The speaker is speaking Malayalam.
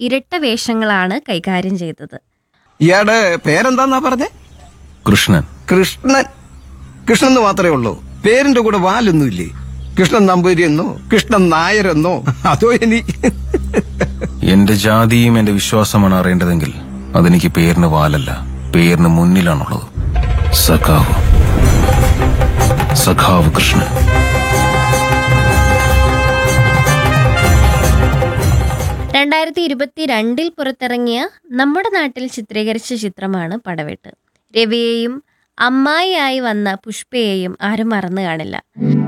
ഇരട്ട വേഷങ്ങളാണ് കൈകാര്യം ചെയ്തത് ഇയാടെ പേരെന്താന്നാ പറഞ്ഞേ കൃഷ്ണൻ കൃഷ്ണൻ കൃഷ്ണൻ എന്ന് മാത്രമേ ഉള്ളൂ പേരിന്റെ കൂടെ വാലൊന്നുമില്ലേ കൃഷ്ണൻ നമ്പൂരി എന്നോ കൃഷ്ണൻ നായരെന്നോ അതോ ഇനി എന്റെ ജാതിയും എന്റെ വിശ്വാസമാണ് അറിയേണ്ടതെങ്കിൽ അതെനിക്ക് പേരിന് വാലല്ല പേരിന് മുന്നിലാണുള്ളത് സഖാവ് സഖാവ് കൃഷ്ണൻ രണ്ടായിരത്തി ഇരുപത്തിരണ്ടിൽ പുറത്തിറങ്ങിയ നമ്മുടെ നാട്ടിൽ ചിത്രീകരിച്ച ചിത്രമാണ് പടവെട്ട് രവിയെയും അമ്മായിയായി വന്ന പുഷ്പയെയും ആരും മറന്നു കാണില്ല